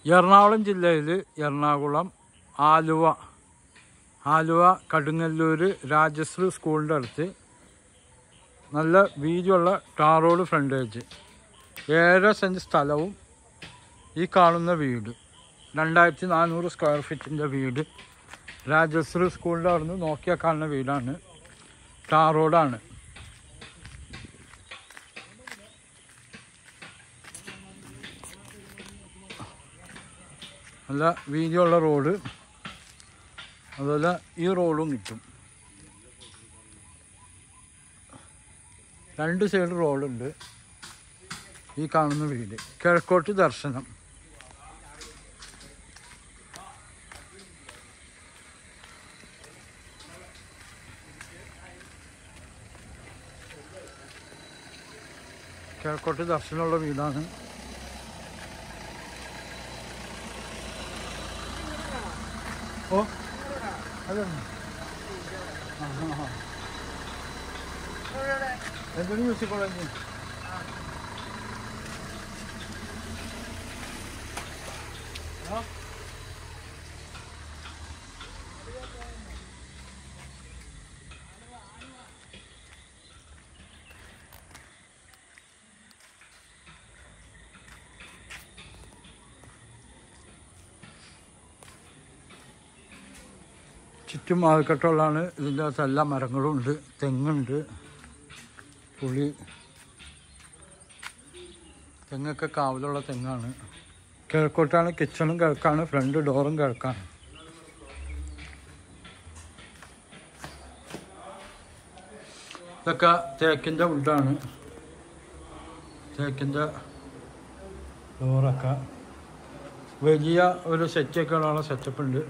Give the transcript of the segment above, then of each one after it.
എറണാകുളം ജില്ലയിൽ എറണാകുളം ആലുവ ആലുവ കടുങ്ങല്ലൂർ രാജശ്രീ സ്കൂളിൻ്റെ അടുത്ത് നല്ല വീതിയുള്ള ടാർ റോഡ് ഫ്രണ്ടേജ് ഏഴര സെൻറ്റ് സ്ഥലവും ഈ കാണുന്ന വീട് രണ്ടായിരത്തി നാനൂറ് സ്ക്വയർ ഫീറ്റിൻ്റെ വീട് രാജശ്രീ സ്കൂളിൻ്റെ അവിടുന്ന് നോക്കിയാൽ കാണുന്ന വീടാണ് ടാർ റോഡാണ് നല്ല വീതിയുള്ള റോഡ് അതുപോലെ ഈ റോഡും കിട്ടും രണ്ട് സൈഡ് റോഡുണ്ട് ഈ കാണുന്ന വീട് കിഴക്കോട്ട് ദർശനം കിഴക്കോട്ട് ദർശനമുള്ള വീടാണ് ഓ അതാണ് ആ ആ ആ എന്തൊരു മ്യൂസിക് കോളേജ് ചുറ്റും മാവിക്കട്ടമുള്ളതാണ് ഇതിൻ്റെ അകത്ത് എല്ലാ മരങ്ങളും ഉണ്ട് തെങ്ങുണ്ട് പുളി തെങ്ങൊക്കെ കാവലുള്ള തെങ്ങാണ് കിഴക്കോട്ടാണ് കിച്ചണും കിഴക്കാണ് ഫ്രണ്ട് ഡോറും കിഴക്കാണ് ഇതൊക്കെ തേക്കിൻ്റെ വുഡാണ് തേക്കിൻ്റെ ഡോറൊക്കെ വലിയ ഒരു സെറ്റൊക്കെ ഉള്ള സെറ്റപ്പ് ഉണ്ട്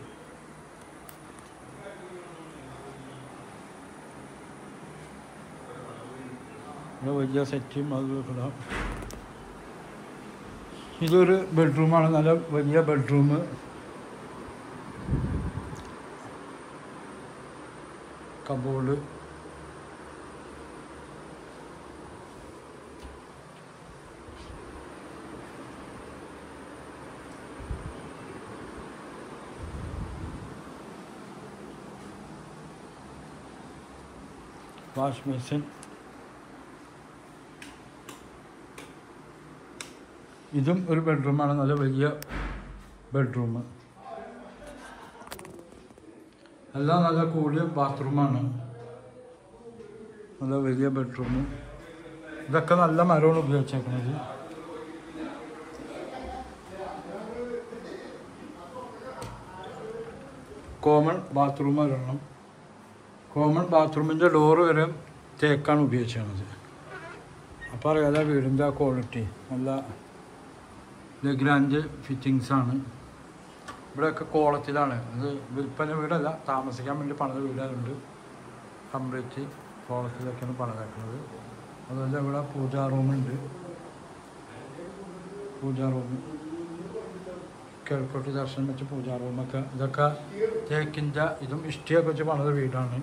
ഇവിടെ വലിയ സെറ്റും അതും ഇടാം ഇതൊരു ബെഡ്റൂമാണ് നല്ല വലിയ ബെഡ്റൂം കബോർഡ് വാഷ് മെഷീൻ ഇതും ഒരു ബെഡ്റൂമാണ് നല്ല വലിയ ബെഡ്റൂം എല്ലാം നല്ല കൂടിയ ബാത്റൂമാണ് നല്ല വലിയ ബെഡ്റൂം ഇതൊക്കെ നല്ല മരമാണ് ഉപയോഗിച്ചേക്കുന്നത് കോമൺ ബാത്റൂം ഒരെണ്ണം കോമൺ ബാത്റൂമിൻ്റെ ഡോറ് വരെ തേക്കാണ് ഉപയോഗിച്ചത് അപ്പോൾ അറിയാതെ വീടിൻ്റെ ആ ക്വാളിറ്റി നല്ല ലഗ്രാൻഡ് ഫിറ്റിങ്സ് ആണ് ഇവിടെയൊക്കെ കോളത്തിലാണ് ഇത് വിൽപ്പന വീടല്ല താമസിക്കാൻ വേണ്ടി പണിത വീടുകളുണ്ട് കംപ്ലീറ്റ് കോളത്തിലൊക്കെയാണ് പണിതേക്കുന്നത് അതുപോലെ ഇവിടെ പൂജാ റൂമുണ്ട് പൂജാ റൂം കിഴക്കോട്ട് ദർശനം വെച്ച് പൂജാ റൂമൊക്കെ ഇതൊക്കെ തേക്കിൻ്റെ ഇതും ഇഷ്ടിയൊക്കെ വെച്ച് പണിത വീടാണ്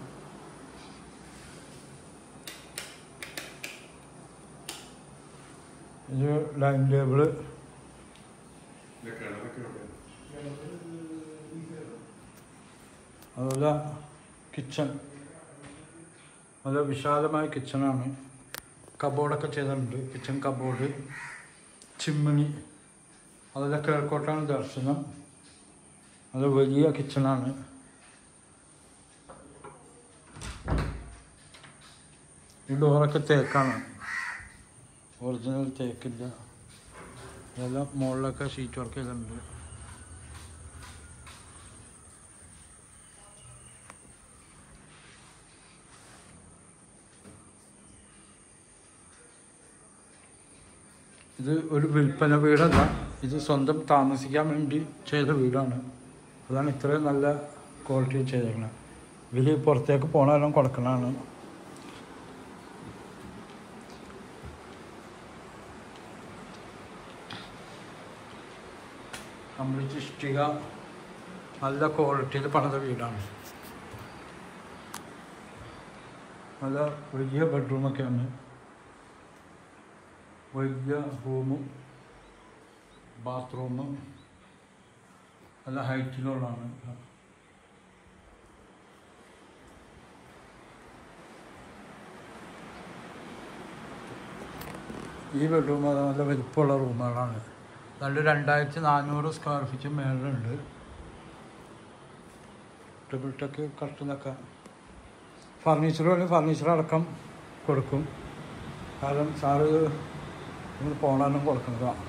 ഇത് ഡൈനിങ് ടേബിള് അതുപോലെ കിച്ചൺ നല്ല വിശാലമായ കിച്ചണാണ് കബോർഡൊക്കെ ചെയ്തിട്ടുണ്ട് കിച്ചൺ കബോർഡ് ചിമ്മിണി അതുപോലെ കിഴക്കോട്ടാണ് ദർശനം അത് വലിയ കിച്ചണാണ് ഈ ഡോറൊക്കെ തേക്കാണ് ഒറിജിനൽ തേക്കിൻ്റെ ഇതെല്ലാം മുകളിലൊക്കെ ഷീറ്റ് വർക്ക് ചെയ്തിട്ടുണ്ട് ഇത് ഒരു വിൽപ്പന വീടല്ല ഇത് സ്വന്തം താമസിക്കാൻ വേണ്ടി ചെയ്ത വീടാണ് അതാണ് ഇത്രയും നല്ല ക്വാളിറ്റി ചെയ്തേക്കുന്നത് ഇവർ പുറത്തേക്ക് പോകണമെല്ലാം കൊടുക്കണതാണ് കംപ്ലീറ്റ് ഇഷ്ടിക നല്ല ക്വാളിറ്റിയിൽ പണിത വീടാണ് നല്ല വലിയ ബെഡ്റൂമൊക്കെയാണ് വലിയ റൂമും ബാത്റൂമും നല്ല ഹൈറ്റിലുള്ളതാണ് ഈ ബെഡ്റൂം അത് നല്ല വലിപ്പമുള്ള റൂമുകളാണ് നല്ല രണ്ടായിരത്തി നാനൂറ് സ്ക്വയർ ഫീറ്റ് മേലുണ്ട് ട്രിപ്പിൾ ടെക്ക് കട്ടിലൊക്കെ ഫർണിച്ചർ വേണമെങ്കിൽ ഫർണിച്ചർ അടക്കം കൊടുക്കും കാരണം സാറ് നിങ്ങൾ പോണാലും കൊടുക്കുന്നതാണ്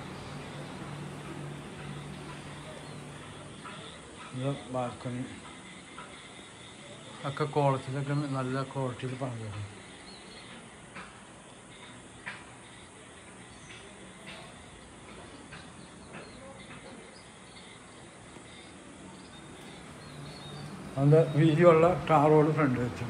ഇത് ബാൽക്കണി ഒക്കെ ക്വാളിറ്റിയിലൊക്കെ നല്ല ക്വാളിറ്റിയിൽ പണിതരും നല്ല വീതിയുള്ള ടാറോട് ഫ്രണ്ട് വെച്ചു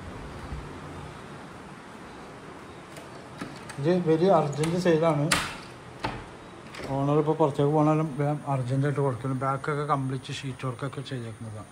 ഇത് വലിയ അർജൻറ്റ് സെയിലാണ് ഓണർ ഇപ്പോൾ പുറത്തേക്ക് പോകണാലും വേഗം അർജൻറ്റായിട്ട് കൊടുക്കണം ബാക്കൊക്കെ കംപ്ലീറ്റ് ഷീറ്റ് വർക്കൊക്കെ ചെയ്തേക്കുന്നതാണ്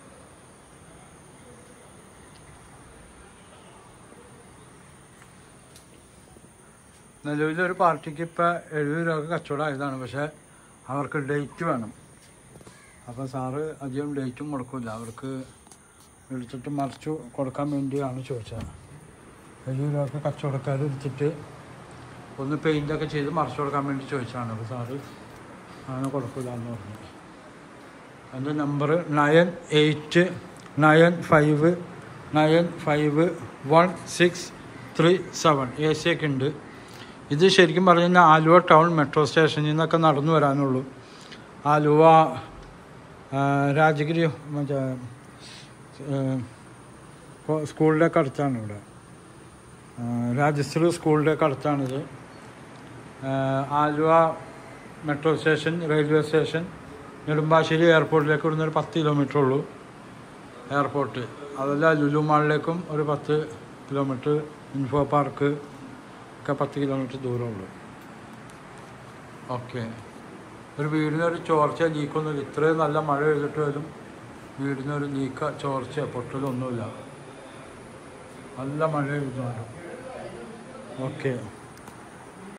നിലവിലൊരു പാർട്ടിക്ക് ഇപ്പോൾ എഴുപത് രൂപ കച്ചവടം ആയതാണ് പക്ഷേ അവർക്ക് ഡേറ്റ് വേണം അപ്പോൾ സാറ് അധികം ഡേറ്റും കൊടുക്കില്ല അവർക്ക് വിളിച്ചിട്ട് മറിച്ച് കൊടുക്കാൻ വേണ്ടിയാണ് ചോദിച്ചത് എഴുപത് രൂപ കച്ചവടക്കാർ വിളിച്ചിട്ട് ഒന്ന് പെയിൻ്റൊക്കെ ചെയ്ത് മറിച്ച് കൊടുക്കാൻ വേണ്ടി ചോദിച്ചതാണ് അപ്പോൾ സാറ് അങ്ങനെ കൊടുക്കില്ല എന്ന് പറഞ്ഞു എൻ്റെ number nine eight nine five nine five one six three seven A C ഒക്കെ ഉണ്ട് ഇത് ശരിക്കും പറഞ്ഞു കഴിഞ്ഞാൽ ആലുവ ടൗൺ മെട്രോ സ്റ്റേഷനിൽ നിന്നൊക്കെ നടന്നു വരാനുള്ളൂ ആലുവ ആ, രാജഗിരി മറ്റേ ഏ, കൊ- സ്കൂളിൻ്റെ ഒക്കെ അടുത്താണ് ഇവിടെ ആ, രാജശ്രീ സ്കൂളിൻ്റെ ഒക്കെ അടുത്താണിത് ആ, Aluva metro station railway station Nedumbassery എയർപോർട്ടിലേക്ക് ഇവിടുന്ന് ഒരു പത്ത് കിലോമീറ്റർ ഉള്ളൂ എയർപോർട്ട് അതല്ല ലുലു മാളിലേക്കും ഒരു പത്ത് കിലോമീറ്റർ ഇൻഫോ പാർക്ക് ഒക്കെ പത്ത് കിലോമീറ്റർ ദൂരമുള്ളൂ ഓക്കെ ഒരു വീടിനൊരു ചോർച്ച ലീക്കൊന്നുമില്ല ഇത്രയും നല്ല മഴ പെയ്തിട്ട് പോലും വീടിനൊരു ലീക്ക ചോർച്ച പൊട്ടലൊന്നുമില്ല നല്ല മഴ പെയ്തുകൊണ്ട് ഓക്കെ